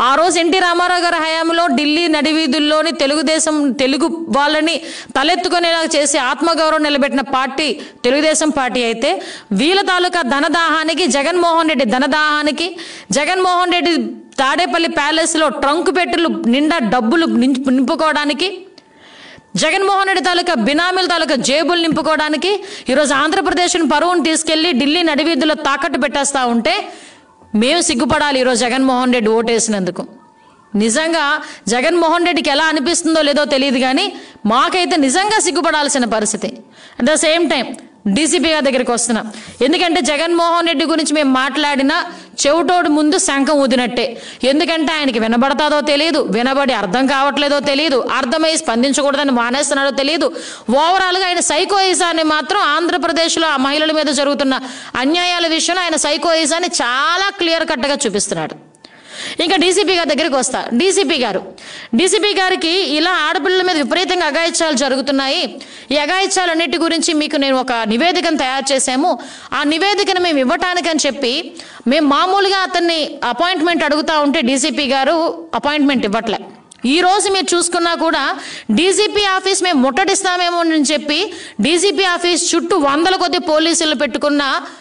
ఆ రోజు ఎన్టీ రామారావు గారి హయాంలో ఢిల్లీ నడివీధుల్లోని తెలుగుదేశం తెలుగు వాళ్ళని తలెత్తుకునేలా చేసి ఆత్మగౌరవం నిలబెట్టిన పార్టీ తెలుగుదేశం పార్టీ అయితే వీళ్ళ తాలూకా ధనదాహానికి జగన్మోహన్ రెడ్డి ధనదాహానికి జగన్మోహన్ రెడ్డి తాడేపల్లి ప్యాలెస్లో ట్రంక్ పెట్టులు నిండా డబ్బులు నింపు- నింపుకోవడానికి జగన్మోహన్ రెడ్డి తాలూకా బినామీల తాలూకా జేబులు నింపుకోవడానికి ఈరోజు ఆంధ్రప్రదేశ్ని పరువును తీసుకెళ్లి ఢిల్లీ నడివీధుల్లో తాకట్టు పెట్టేస్తా ఉంటే మేము సిగ్గుపడాలి ఈరోజు జగన్మోహన్ రెడ్డి ఓటేసినందుకు నిజంగా జగన్మోహన్ రెడ్డికి ఎలా అనిపిస్తుందో లేదో తెలియదు కానీ మాకైతే నిజంగా సిగ్గుపడాల్సిన పరిస్థితి at the same time DCP గారి దగ్గరికి వస్తున్నాం ఎందుకంటే జగన్మోహన్ రెడ్డి గురించి మేము మాట్లాడినా చెవిటోడు ముందు శంఖం ఊదినట్టే ఎందుకంటే ఆయనకి వినబడతాదో తెలియదు వినబడి అర్థం కావట్లేదో తెలియదు అర్థమై స్పందించకూడదని మానేస్తున్నాడో తెలియదు ఓవరాల్గా ఆయన సైకోయిజాన్ని మాత్రం ఆంధ్రప్రదేశ్లో ఆ మహిళల మీద జరుగుతున్న అన్యాయాల విషయంలో ఆయన సైకోయిజాన్ని చాలా క్లియర్ కట్గా చూపిస్తున్నాడు ఇంకా డీసీపీ గారి దగ్గరికి వస్తా డీసీపీ గారు డీసీపీ గారికి ఇలా ఆడపిల్లల మీద విపరీతంగా అగాయిత్యాలు జరుగుతున్నాయి ఈ అగాయిత్యాలన్నిటి గురించి మీకు నేను ఒక నివేదికను తయారు చేశాము ఆ నివేదికను మేము ఇవ్వటానికని చెప్పి మేము మామూలుగా అతన్ని అపాయింట్మెంట్ అడుగుతా ఉంటే డీసీపీ గారు అపాయింట్మెంట్ ఇవ్వట్లే ఈ రోజు మీరు చూసుకున్నా కూడా డీజీపీ ఆఫీస్ మేము ముట్టడిస్తామేమో అని చెప్పి డీజీపీ ఆఫీస్ చుట్టూ వందల కొద్ది పోలీసులు పెట్టుకున్న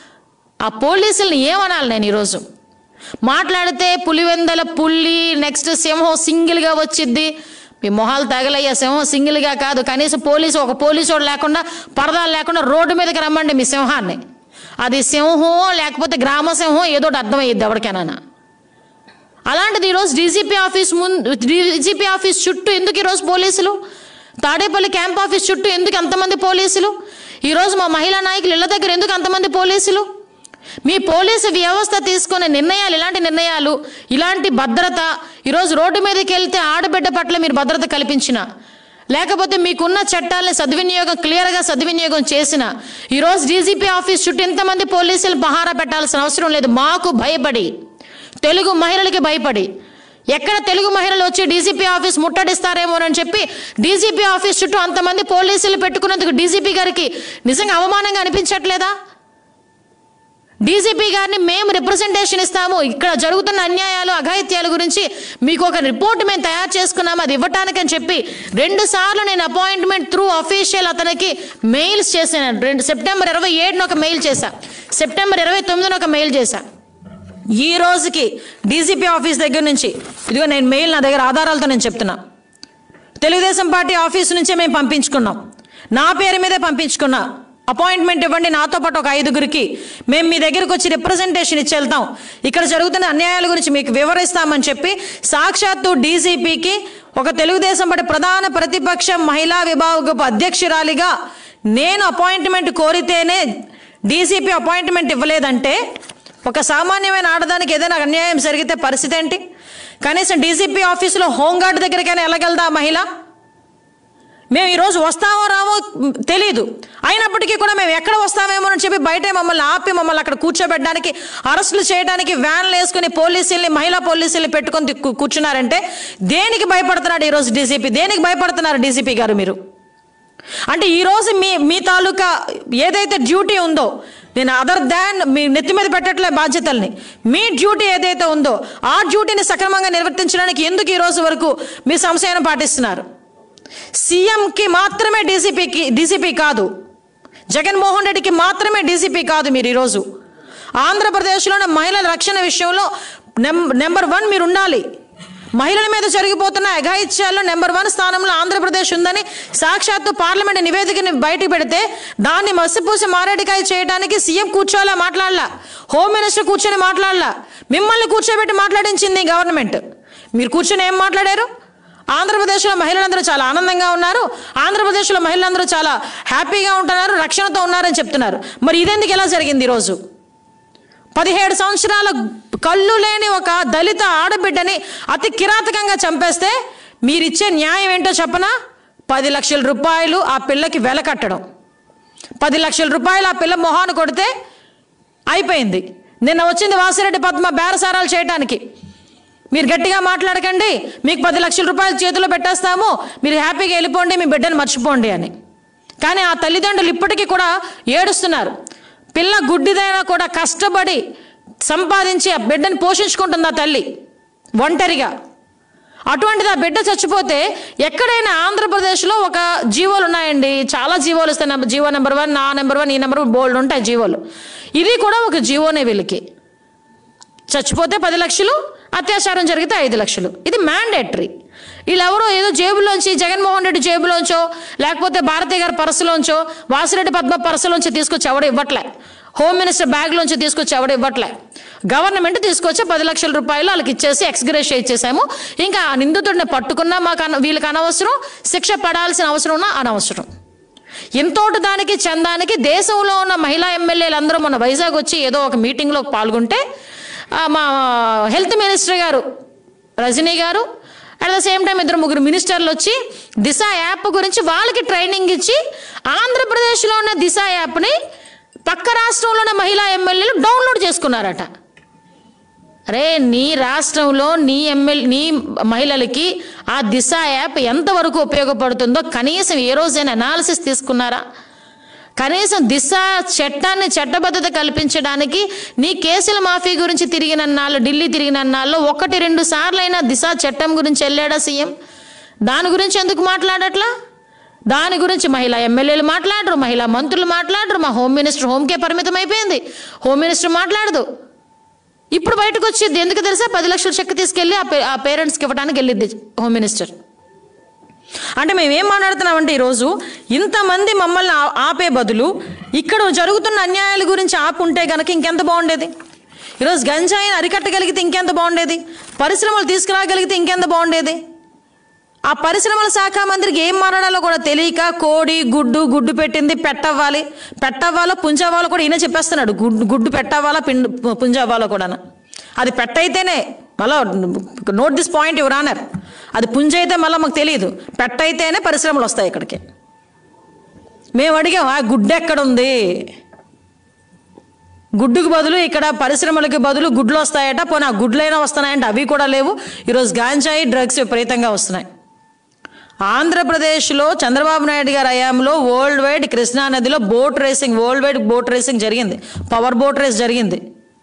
ఆ పోలీసుల్ని ఏమనాలి నేను ఈరోజు మాట్లాడితే పులివెందల పుల్లి నెక్స్ట్ సింహం సింగిల్గా వచ్చిద్ది మీ మొహాలు తగలయ్యా సింహం సింగిల్గా కాదు కనీసం పోలీసు ఒక పోలీసు వాడు లేకుండా పరదాలు లేకుండా రోడ్డు మీదకి రమ్మండి మీ సింహాన్ని అది సింహం లేకపోతే గ్రామ సింహం ఏదో ఒకటి అర్థమయ్యిద్ది ఎవరికైనా అలాంటిది ఈరోజు డీజీపీ ఆఫీస్ ముందు డీజీపీ ఆఫీస్ చుట్టూ ఎందుకు ఈరోజు పోలీసులు తాడేపల్లి క్యాంప్ ఆఫీస్ చుట్టూ ఎందుకు అంతమంది పోలీసులు ఈరోజు మా మహిళా నాయకులు ఇళ్ళ దగ్గర ఎందుకు అంతమంది పోలీసులు మీ పోలీసు వ్యవస్థ తీసుకునే నిర్ణయాలు ఇలాంటి నిర్ణయాలు ఇలాంటి భద్రత ఈరోజు రోడ్డు మీదకి వెళ్తే ఆడబిడ్డ పట్ల మీరు భద్రత కల్పించిన లేకపోతే మీకున్న చట్టాలని సద్వినియోగం క్లియర్గా సద్వినియోగం చేసిన ఈరోజు డీజీపీ ఆఫీస్ చుట్టూ ఇంతమంది పోలీసులు పహారా పెట్టాల్సిన అవసరం లేదు మాకు భయపడి తెలుగు మహిళలకి భయపడి ఎక్కడ తెలుగు మహిళలు వచ్చి డీజీపీ ఆఫీస్ ముట్టడిస్తారేమోనని చెప్పి డీజీపీ ఆఫీస్ చుట్టూ అంతమంది పోలీసులు పెట్టుకున్నందుకు డీజీపీ గారికి నిజంగా అవమానంగా అనిపించట్లేదా డీజీపీ గారిని మేము రిప్రజెంటేషన్ ఇస్తాము ఇక్కడ జరుగుతున్న అన్యాయాలు అఘాయిత్యాల గురించి మీకు ఒక రిపోర్ట్ మేము తయారు చేసుకున్నాము అది ఇవ్వటానికని చెప్పి రెండు సార్లు నేను అపాయింట్మెంట్ త్రూ అఫీషియల్ అతనికి మెయిల్స్ చేశాను రెండు సెప్టెంబర్ ఇరవై ఏడున ఒక మెయిల్ చేశా సెప్టెంబర్ ఇరవై తొమ్మిదిన ఒక మెయిల్ చేశా ఈ రోజుకి డీజీపీ ఆఫీస్ దగ్గర నుంచి ఇదిగో నేను మెయిల్ నా దగ్గర ఆధారాలతో నేను చెప్తున్నా తెలుగుదేశం పార్టీ ఆఫీస్ నుంచే మేము పంపించుకున్నాం నా పేరు మీదే పంపించుకున్నా అపాయింట్మెంట్ ఇవ్వండి నాతో పాటు ఒక ఐదుగురికి మేము మీ దగ్గరకు వచ్చి రిప్రజెంటేషన్ ఇచ్చి వెళ్తాం ఇక్కడ జరుగుతున్న అన్యాయాల గురించి మీకు వివరిస్తామని చెప్పి సాక్షాత్తు డీజీపీకి ఒక తెలుగుదేశం పార్టీ ప్రధాన ప్రతిపక్ష మహిళా విభాగపు అధ్యక్షురాలిగా నేను అపాయింట్మెంట్ కోరితేనే డీసీపీ అపాయింట్మెంట్ ఇవ్వలేదంటే ఒక సామాన్యమైన ఆడదానికి ఏదైనా అన్యాయం జరిగితే పరిస్థితి ఏంటి కనీసం డీసీపీ ఆఫీసులో హోంగార్డ్ దగ్గరికైనా వెళ్ళగలదా ఆ మహిళ మేము ఈరోజు వస్తామో రామో తెలియదు అయినప్పటికీ కూడా మేము ఎక్కడ వస్తామేమో అని చెప్పి బయటే మమ్మల్ని ఆపి మమ్మల్ని అక్కడ కూర్చోబెట్టడానికి అరెస్టులు చేయడానికి వ్యాన్లు వేసుకుని పోలీసుల్ని మహిళా పోలీసుల్ని పెట్టుకొని కూ- కూర్చున్నారంటే దేనికి భయపడుతున్నాడు ఈరోజు డీసీపీ దేనికి భయపడుతున్నారు డీసీపీ గారు మీరు అంటే ఈరోజు మీ మీ తాలూకా ఏదైతే డ్యూటీ ఉందో నేను అదర్ దాన్ మీ నెత్తి మీద పెట్టట్లే బాధ్యతల్ని మీ డ్యూటీ ఏదైతే ఉందో ఆ డ్యూటీని సక్రమంగా నిర్వర్తించడానికి ఎందుకు ఈ రోజు వరకు మీ సంశయం పాటిస్తున్నారు సీఎంకి మాత్రమే డీసీపీకి డీసీపీ కాదు జగన్మోహన్ రెడ్డికి మాత్రమే డీసీపీ కాదు మీరు ఈరోజు ఆంధ్రప్రదేశ్లోని మహిళల రక్షణ విషయంలో నెం నెంబర్ వన్ మీరు ఉండాలి మహిళల మీద జరిగిపోతున్న అఘాయిత్యాల్లో నెంబర్ వన్ స్థానంలో ఆంధ్రప్రదేశ్ ఉందని సాక్షాత్తు పార్లమెంట్ నివేదికని బయట పెడితే దాన్ని మసిపూసి మారేడికాయ చేయడానికి సీఎం కూర్చోలా మాట్లాడలా హోమ్ మినిస్టర్ కూర్చొని మాట్లాడలా మిమ్మల్ని కూర్చోబెట్టి మాట్లాడించింది ఈ గవర్నమెంట్ మీరు కూర్చొని ఏం మాట్లాడారు ఆంధ్రప్రదేశ్లో మహిళలందరూ చాలా ఆనందంగా ఉన్నారు ఆంధ్రప్రదేశ్లో మహిళలందరూ చాలా హ్యాపీగా ఉంటున్నారు రక్షణతో ఉన్నారని చెప్తున్నారు మరి ఇదెందుకు ఎలా జరిగింది ఈరోజు పదిహేడు సంవత్సరాల కళ్ళు లేని ఒక దళిత ఆడబిడ్డని అతి కిరాతకంగా చంపేస్తే మీరిచ్చే న్యాయం ఏంటో చెప్పనా పది లక్షల రూపాయలు ఆ పిల్లకి వెల కట్టడం పది లక్షల రూపాయలు ఆ పిల్ల మొహాన్ని కొడితే అయిపోయింది నిన్న వచ్చింది వాసిరెడ్డి పద్మ బేరసారాలు చేయడానికి మీరు గట్టిగా మాట్లాడకండి మీకు పది లక్షల రూపాయలు చేతిలో పెట్టేస్తాము మీరు హ్యాపీగా వెళ్ళిపోండి మీ బిడ్డను మర్చిపోండి అని కానీ ఆ తల్లిదండ్రులు ఇప్పటికీ కూడా ఏడుస్తున్నారు పిల్ల గుడ్డిదైనా కూడా కష్టపడి సంపాదించి ఆ బిడ్డను పోషించుకుంటుంది ఆ తల్లి ఒంటరిగా అటువంటిది ఆ బిడ్డ చచ్చిపోతే ఎక్కడైనా ఆంధ్రప్రదేశ్లో ఒక జీవోలు ఉన్నాయండి చాలా జీవోలు ఇస్తాయి నెంబర్ జీవో నెంబర్ వన్ నా నెంబర్ వన్ ఈ నెంబర్ వన్ బోల్డ్ ఉంటాయి జీవోలు ఇది కూడా ఒక జీవోనే వీళ్ళకి చచ్చిపోతే పది లక్షలు అత్యాచారం జరిగితే ఐదు లక్షలు ఇది మ్యాండేటరీ వీళ్ళెవరో ఏదో జేబులోంచి జగన్మోహన్ రెడ్డి జేబులోంచో లేకపోతే భారతీయ గారి పర్సులోంచో వాసిరెడ్డి పద్మ పర్సులోంచి తీసుకొచ్చి ఎవడ ఇవ్వట్లే హోమ్ మినిస్టర్ బ్యాగ్లోంచి తీసుకొచ్చి ఎవడ ఇవ్వట్లే గవర్నమెంట్ తీసుకొచ్చి పది లక్షల రూపాయలు వాళ్ళకి ఇచ్చేసి ఎక్స్గ్రేషియా ఇచ్చేసాము ఇంకా ఆ నిందితుడిని పట్టుకున్నా మాకు అన వీళ్ళకి అనవసరం శిక్ష పడాల్సిన అవసరం ఉన్నా అనవసరం ఇంతోటి దానికి చందానికి దేశంలో ఉన్న మహిళా ఎమ్మెల్యేలు అందరూ మన వైజాగ్ వచ్చి ఏదో ఒక మీటింగ్లో పాల్గొంటే ఆ, మా హెల్త్ మినిస్టర్ గారు రజనీ గారు అట్ ద సేమ్ టైం ఇద్దరు ముగ్గురు మినిస్టర్లు వచ్చి దిశ యాప్ గురించి వాళ్ళకి ట్రైనింగ్ ఇచ్చి ఆంధ్రప్రదేశ్లో ఉన్న దిశ యాప్ని పక్క రాష్ట్రంలో ఉన్న మహిళా ఎమ్మెల్యేలు డౌన్లోడ్ చేసుకున్నారట అరే నీ రాష్ట్రంలో నీ ఎమ్మెల్యే నీ మహిళలకి ఆ దిశ యాప్ ఎంతవరకు ఉపయోగపడుతుందో కనీసం ఏ రోజైనా అనాలిసిస్ తీసుకున్నారా కనీసం దిశ చట్టాన్ని చట్టబద్ధత కల్పించడానికి నీ కేసుల మాఫీ గురించి తిరిగినన్నాళ్ళు ఢిల్లీ తిరిగినన్నాళ్ళు ఒకటి రెండు సార్లైనా దిశ చట్టం గురించి వెళ్ళాడా సీఎం దాని గురించి ఎందుకు మాట్లాడట్లా దాని గురించి మహిళా ఎమ్మెల్యేలు మాట్లాడరు మహిళా మంత్రులు మాట్లాడరు మా హోమ్ మినిస్టర్ హోమ్కే పరిమితం అయిపోయింది హోమ్ మినిస్టర్ మాట్లాడదు ఇప్పుడు బయటకు వచ్చేది ఎందుకు తెలుసా పది లక్షల చెక్ తీసుకెళ్ళి ఆ పే- ఆ పేరెంట్స్కి ఇవ్వడానికి వెళ్ళిద్ది హోమ్ మినిస్టర్ అంటే మేము ఏం మాట్లాడుతున్నామంటే ఈరోజు ఇంతమంది మమ్మల్ని ఆ- ఆపే బదులు ఇక్కడ జరుగుతున్న అన్యాయాల గురించి ఆపుంటే గనక ఇంకెంత బాగుండేది ఈరోజు గంజాయిని అరికట్టగలిగితే ఇంకెంత బాగుండేది పరిశ్రమలు తీసుకురాగలిగితే ఇంకెంత బాగుండేది ఆ పరిశ్రమల శాఖ మంత్రికి ఏం మాట్లాడాలో కూడా తెలియక కోడి గుడ్డు గుడ్డు పెట్టింది పెట్టవ్వాలి పెట్టవ్వాలో పుంజవ్వాలో కూడా ఈయన చెప్పేస్తున్నాడు గుడ్డు గుడ్డు పెట్టవ్వాలా పిండి పుంజవ్వాలో కూడా అది పెట్టయితేనే మళ్ళా note this point your honour అది పుంజ అయితే మళ్ళీ మాకు తెలియదు పెట్టయితేనే పరిశ్రమలు వస్తాయి ఇక్కడికి మేము అడిగాం ఆ గుడ్డు ఎక్కడ ఉంది గుడ్డుకు బదులు ఇక్కడ పరిశ్రమలకి బదులు గుడ్లు వస్తాయట పోనీ ఆ గుడ్లైనా వస్తున్నాయంటే అవి కూడా లేవు ఈరోజు గాంజాయి డ్రగ్స్ విపరీతంగా వస్తున్నాయి ఆంధ్రప్రదేశ్లో చంద్రబాబు నాయుడు గారి హయాంలో వరల్డ్ వైడ్ కృష్ణా నదిలో boat racing world wide boat racing జరిగింది పవర్ బోట్ రేస్ జరిగింది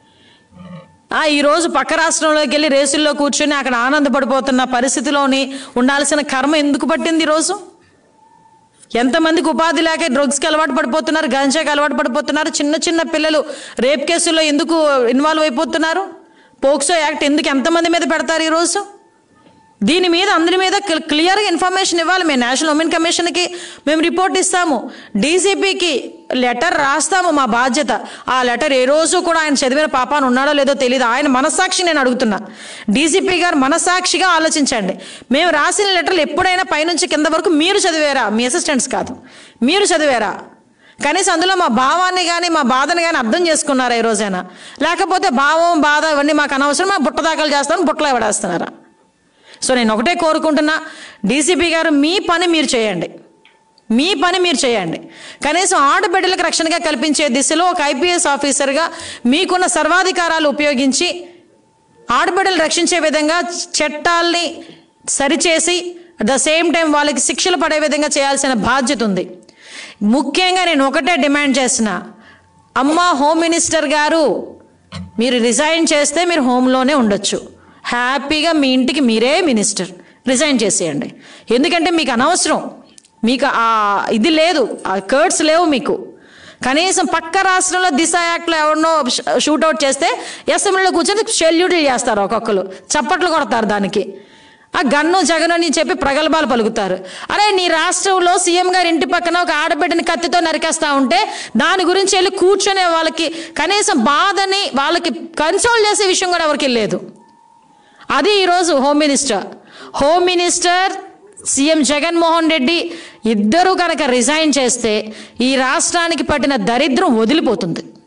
ఆ, ఈరోజు పక్క రాష్ట్రంలోకి వెళ్ళి రేసుల్లో కూర్చొని అక్కడ ఆనందపడిపోతున్న పరిస్థితిలోని ఉండాల్సిన కర్మ ఎందుకు పట్టింది ఈరోజు ఎంతమందికి ఉపాధి లేక డ్రగ్స్కి అలవాటు పడిపోతున్నారు గంజాకి అలవాటు పడిపోతున్నారు చిన్న చిన్న పిల్లలు రేప్ కేసుల్లో ఎందుకు ఇన్వాల్వ్ అయిపోతున్నారు పోక్సో యాక్ట్ ఎందుకు ఎంతమంది మీద పెడతారు ఈరోజు దీని మీద అందరి మీద క్లి- క్లియర్గా ఇన్ఫర్మేషన్ ఇవ్వాలి మేము నేషనల్ ఉమెన్ కమిషన్కి మేము రిపోర్ట్ ఇస్తాము డీసీపీకి లెటర్ రాస్తాము మా బాధ్యత ఆ లెటర్ ఏ రోజు కూడా ఆయన చదివిన పాపాన్ని ఉన్నాడో లేదో తెలియదు ఆయన మనసాక్షి నేను అడుగుతున్నా డీసీపీ గారు మనసాక్షిగా ఆలోచించండి మేము రాసిన లెటర్లు ఎప్పుడైనా పైనుంచి కింద వరకు మీరు చదివారా మీ అసిస్టెంట్స్ కాదు మీరు చదివారా కనీసం అందులో మా భావాన్ని కానీ మా బాధని కానీ అర్థం చేసుకున్నారా ఈ రోజైనా లేకపోతే భావం బాధ ఇవన్నీ మాకు అనవసరం మా బుట్ట దాఖలు చేస్తామని బుట్టలో ఎవడేస్తున్నారా సో నేను ఒకటే కోరుకుంటున్నా డీసీపీ గారు మీ పని మీరు చేయండి మీ పని మీరు చేయండి కనీసం ఆడబిడ్డలకు రక్షణగా కల్పించే దిశలో ఒక ఐపీఎస్ ఆఫీసర్గా మీకున్న సర్వాధికారాలు ఉపయోగించి ఆడబిడ్డలు రక్షించే విధంగా చట్టాల్ని సరిచేసి అట్ ద సేమ్ టైం వాళ్ళకి శిక్షలు పడే విధంగా చేయాల్సిన బాధ్యత ఉంది ముఖ్యంగా నేను ఒకటే డిమాండ్ చేస్తున్నా అమ్మ హోమ్ మినిస్టర్ గారు మీరు రిజైన్ చేస్తే మీరు హోమ్లోనే ఉండొచ్చు హ్యాపీగా మీ ఇంటికి మీరే మినిస్టర్ రిజైన్ చేసేయండి ఎందుకంటే మీకు అనవసరం మీకు ఆ ఇది లేదు ఆ కర్డ్స్ లేవు మీకు కనీసం పక్క రాష్ట్రంలో దిశ యాక్ట్లో ఎవరినో షూట్అవుట్ చేస్తే అసెంబ్లీలో కూర్చొని షెల్యూట్ చేస్తారు ఒక్కొక్కరు చప్పట్లు కొడతారు దానికి ఆ గన్ను జగను అని చెప్పి ప్రగల్భాలు పలుకుతారు అరే నీ రాష్ట్రంలో సీఎం గారి ఇంటి పక్కన ఒక ఆడబిడ్డని కత్తితో నరికేస్తా ఉంటే దాని గురించి వెళ్ళి కూర్చొనే వాళ్ళకి కనీసం బాధని వాళ్ళకి కన్సోల్ చేసే విషయం కూడా ఎవరికి లేదు అది ఈరోజు home minister home minister CM Jaganmohan Reddy ఇద్దరూ కనుక రిజైన్ చేస్తే ఈ రాష్ట్రానికి పట్టిన దరిద్రం వదిలిపోతుంది